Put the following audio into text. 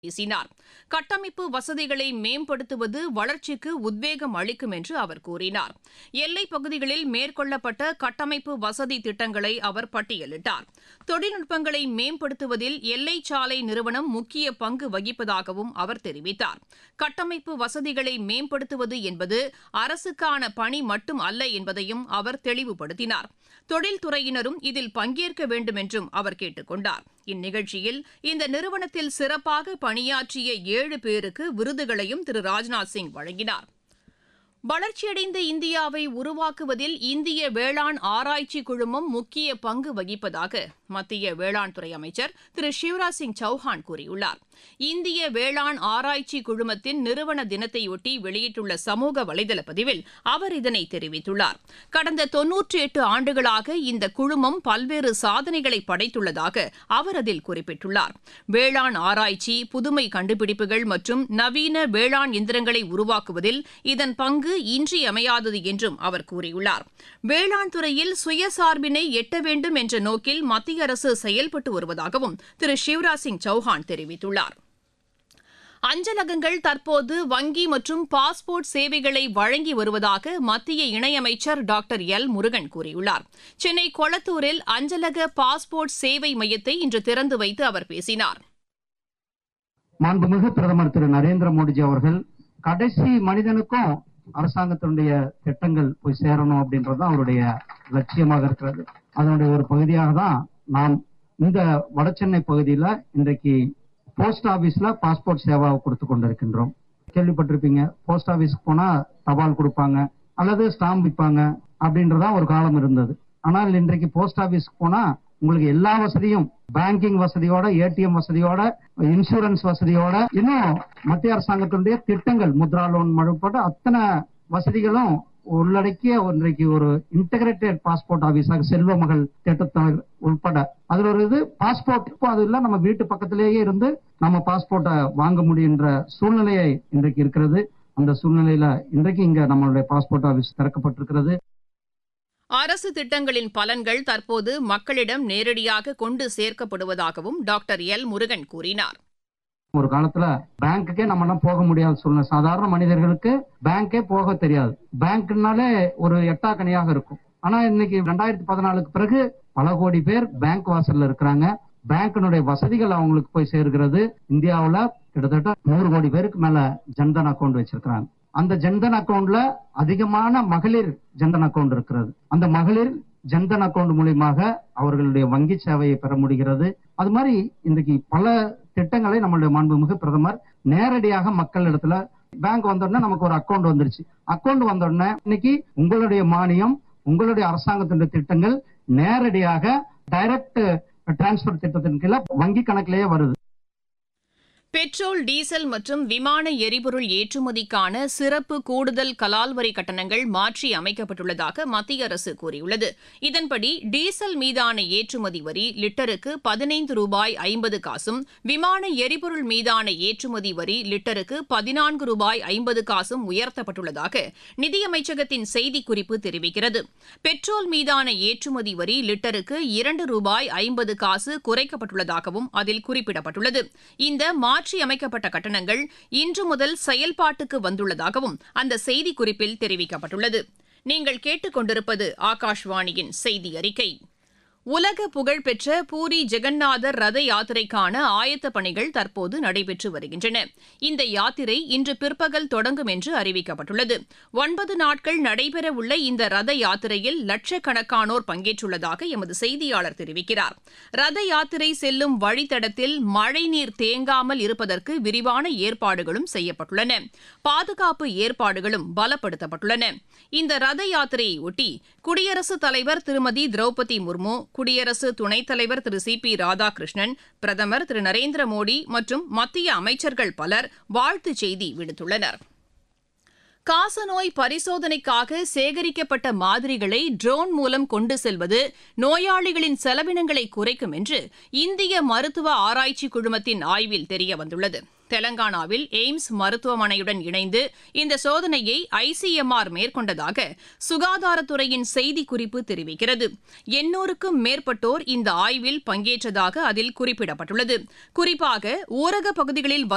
பேசினார் கட்டமைப்பு வசதிகளை மேம்படுத்துவது வளர்ச்சிக்கு உத்வேகம் அளிக்கும் என்று அவர் கூறினார் எல்லைப் பகுதிகளில் மேற்கொள்ளப்பட்ட கட்டமைப்பு வசதி திட்டங்களை அவர் பட்டியலிட்டார் தொழில்நுட்பங்களை மேம்படுத்துவதில் எல்லை சாலை நிறுவனம் முக்கிய பங்கு வகிப்பதாகவும் அவர் தெரிவித்தார் கட்டமைப்பு வசதிகளை மேம்படுத்துவது என்பது அரசுக்கான பணி மட்டும் அல்ல என்பதையும் அவர் தெளிவுபடுத்தினார் தொழில்துறையினரும் இதில் பங்கேற்க வேண்டும் என்றும் அவர் கேட்டுக் கொண்டார் இந்நிகழ்ச்சியில் இந்த நிறுவனத்தில் சிறப்பாக பணியாற்றிய ஏழு பேருக்கு விருதுகளையும் திரு ராஜ்நாத் சிங் வழங்கினார் வளர்ச்சியடைந்த இந்தியாவை உருவாக்குவதில் இந்திய வேளாண் ஆராய்ச்சி குழுமம் முக்கிய பங்கு வகிப்பதாக மத்திய வேளாண் துறை அமைச்சர் திரு சிவராஜ் சிங் சௌஹான் கூறியுள்ளார் இந்திய வேளாண் ஆராய்ச்சி குழுமத்தின் நிறுவன தினத்தையொட்டி வெளியிட்டுள்ள சமூக வலைதள பதிவில் அவர் இதனை தெரிவித்துள்ளார் கடந்த தொன்னூற்றி எட்டு ஆண்டுகளாக இந்த குழுமம் பல்வேறு சாதனைகளை படைத்துள்ளதாக அவர் அதில் குறிப்பிட்டுள்ளார் வேளாண் ஆராய்ச்சி புதுமை கண்டுபிடிப்புகள் மற்றும் நவீன வேளாண் எந்திரங்களை உருவாக்குவதில் இதன் பங்கு இன்றியமையாதது என்றும் அவர் கூறியுள்ளார் வேளாண் துறையில் சுயசார்பினை எட்ட வேண்டும் என்ற நோக்கில் மத்திய அரசு செயல்பட்டு வருவதாகவும் திரு சிவராஜ் சிங் சௌஹான் தெரிவித்துள்ளார் அஞ்சலகங்கள் தற்போது வங்கி மற்றும் பாஸ்போர்ட் சேவைகளை வழங்கி வருவதாக மத்திய இணையமைச்சர் டாக்டர் எல் முருகன் கூறியுள்ளார் சென்னை கொளத்தூரில் அஞ்சலக பாஸ்போர்ட் சேவை மையத்தை இன்று திறந்து வைத்து அவர் பேசினார் மாண்புமிகு பிரதமர் திரு நரேந்திர மோடிஜி அவர்கள் கடைசி மனிதனுக்கும் அரசாங்கத்தினுடைய திட்டங்கள் போய் சேரணும் அப்படின்றது அவருடைய லட்சியமாக இருக்கிறது அதனுடைய ஒரு பகுதியாக தான் நாம் இந்த வடசென்னை பகுதியில இன்றைக்கு போஸ்ட் ஆபீஸ்ல பாஸ்போர்ட் சேவாவை கொடுத்து கொண்டிருக்கின்றோம் கேள்விப்பட்டிருப்பீங்க போஸ்ட் ஆபீஸ்க்கு போனா தபால் கொடுப்பாங்க அல்லது ஸ்டாம்ப் விற்பாங்க அப்படின்றதா ஒரு காலம் இருந்தது ஆனால் இன்றைக்கு போஸ்ட் ஆபீஸ்க்கு போனா உங்களுக்கு எல்லா வசதியும் பேங்கிங் வசதியோட ஏடிஎம் வசதியோட இன்சூரன்ஸ் வசதியோட இன்னும் மத்திய அரசாங்கத்தினுடைய திட்டங்கள் முத்ரா லோன் மழுப்பட்ட அத்தனை வசதிகளும் உள்ளடக்கிய இன்றைக்கு ஒரு இன்டகிரேட்டட் பாஸ்போர்ட் ஆபீஸாக செல்வ மகள் திட்டத்தை உட்பட அதுல ஒரு இது பாஸ்போர்ட் இப்போ அது இல்ல நம்ம வீட்டு பக்கத்திலேயே இருந்து நம்ம பாஸ்போர்ட்டை வாங்க முடியுன்ற சூழ்நிலையை இன்றைக்கு இருக்கிறது அந்த சூழ்நிலையில இன்றைக்கு இங்க நம்மளுடைய பாஸ்போர்ட் ஆபீஸ் திறக்கப்பட்டிருக்கிறது அரசு திட்டங்களின் பலன்கள் தற்போது மக்களிடம் நேரடியாக கொண்டு சேர்க்கப்படுவதாகவும் டாக்டர் எல் முருகன் கூறினார் ஒரு காலத்துல பேங்க்குக்கே நம்ம எல்லாம் போக முடியாத சூழ்நிலை சாதாரண மனிதர்களுக்கு பேங்கே போக தெரியாது பேங்க்னாலே ஒரு எட்டாக்கணியாக இருக்கும் ஆனா இன்னைக்கு ரெண்டாயிரத்தி பதினாலுக்கு பிறகு பல கோடி பேர் பேங்க் வாசல்ல இருக்கிறாங்க பேங்கினுடைய வசதிகள் அவங்களுக்கு போய் சேர்கிறது இந்தியாவுல கிட்டத்தட்ட நூறு கோடி பேருக்கு மேல ஜன்தன் அக்கௌண்ட் வச்சிருக்கிறாங்க அந்த ஜன்தன் அக்கௌண்ட்ல அதிகமான மகளிர் ஜன்தன் அக்கௌண்ட் இருக்கிறது அந்த மகளிர் ஜன்தன் அக்கௌண்ட் மூலியமாக அவர்களுடைய வங்கி சேவையை பெற முடிகிறது அது மாதிரி இன்றைக்கு பல திட்டங்களை நம்மளுடைய மாண்புமிகு பிரதமர் நேரடியாக மக்கள் இடத்துல பேங்க் வந்த உடனே நமக்கு ஒரு அக்கௌண்ட் வந்துருச்சு அக்கௌண்ட் வந்த உடனே இன்னைக்கு உங்களுடைய மானியம் உங்களுடைய அரசாங்கத்தினுடைய திட்டங்கள் நேரடியாக டைரக்ட் டிரான்ஸ்பர் திட்டத்தின் கீழே வங்கி கணக்கிலேயே வருது பெட்ரோல் டீசல் மற்றும் விமான எரிபொருள் ஏற்றுமதிக்கான சிறப்பு கூடுதல் கலால் வரி கட்டணங்கள் மாற்றி அமைக்கப்பட்டுள்ளதாக மத்திய அரசு கூறியுள்ளது இதன்படி டீசல் மீதான ஏற்றுமதி வரி லிட்டருக்கு பதினைந்து ரூபாய் ஐம்பது காசும் விமான எரிபொருள் மீதான ஏற்றுமதி வரி லிட்டருக்கு பதினான்கு ரூபாய் ஐம்பது காசும் உயர்த்தப்பட்டுள்ளதாக நிதியமைச்சகத்தின் செய்திக்குறிப்பு தெரிவிக்கிறது பெட்ரோல் மீதான ஏற்றுமதி வரி லிட்டருக்கு இரண்டு ரூபாய் ஐம்பது காசு குறைக்கப்பட்டுள்ளதாகவும் அதில் குறிப்பிடப்பட்டுள்ளது இந்த மாற்றி அமைக்கப்பட்ட கட்டணங்கள் இன்று முதல் செயல்பாட்டுக்கு வந்துள்ளதாகவும் அந்த செய்திக்குறிப்பில் தெரிவிக்கப்பட்டுள்ளது நீங்கள் கேட்டுக்கொண்டிருப்பது ஆகாஷ்வாணியின் செய்தி அறிக்கை உலக புகழ்பெற்ற பூரி ஜெகநாதர் ரத யாத்திரைக்கான ஆயத்த பணிகள் தற்போது நடைபெற்று வருகின்றன இந்த யாத்திரை இன்று பிற்பகல் தொடங்கும் என்று அறிவிக்கப்பட்டுள்ளது ஒன்பது நாட்கள் நடைபெறவுள்ள இந்த ரத யாத்திரையில் லட்சக்கணக்கானோர் பங்கேற்றுள்ளதாக எமது செய்தியாளர் தெரிவிக்கிறார் ரத யாத்திரை செல்லும் வழித்தடத்தில் மழைநீர் தேங்காமல் இருப்பதற்கு விரிவான ஏற்பாடுகளும் செய்யப்பட்டுள்ளன பாதுகாப்பு ஏற்பாடுகளும் பலப்படுத்தப்பட்டுள்ளன இந்த ரத யாத்திரையை ஒட்டி குடியரசுத் தலைவர் திருமதி திரௌபதி முர்மு குடியரசு துணைத் தலைவர் திரு சி பி ராதாகிருஷ்ணன் பிரதமர் திரு நரேந்திர மோடி மற்றும் மத்திய அமைச்சர்கள் பலர் வாழ்த்துச் செய்தி விடுத்துள்ளனர் காசநோய் பரிசோதனைக்காக சேகரிக்கப்பட்ட மாதிரிகளை ட்ரோன் மூலம் கொண்டு செல்வது நோயாளிகளின் செலவினங்களை குறைக்கும் என்று இந்திய மருத்துவ ஆராய்ச்சி குழுமத்தின் ஆய்வில் தெரியவந்துள்ளது தெலங்கானாவில் எய்ம்ஸ் மருத்துவமனையுடன் இணைந்து இந்த சோதனையை ஐசிஎம்ஆர் மேற்கொண்டதாக சுகாதாரத்துறையின் செய்திக்குறிப்பு தெரிவிக்கிறது எண்ணூறுக்கும் மேற்பட்டோர் இந்த ஆய்வில் பங்கேற்றதாக அதில் குறிப்பிடப்பட்டுள்ளது குறிப்பாக ஊரக பகுதிகளில்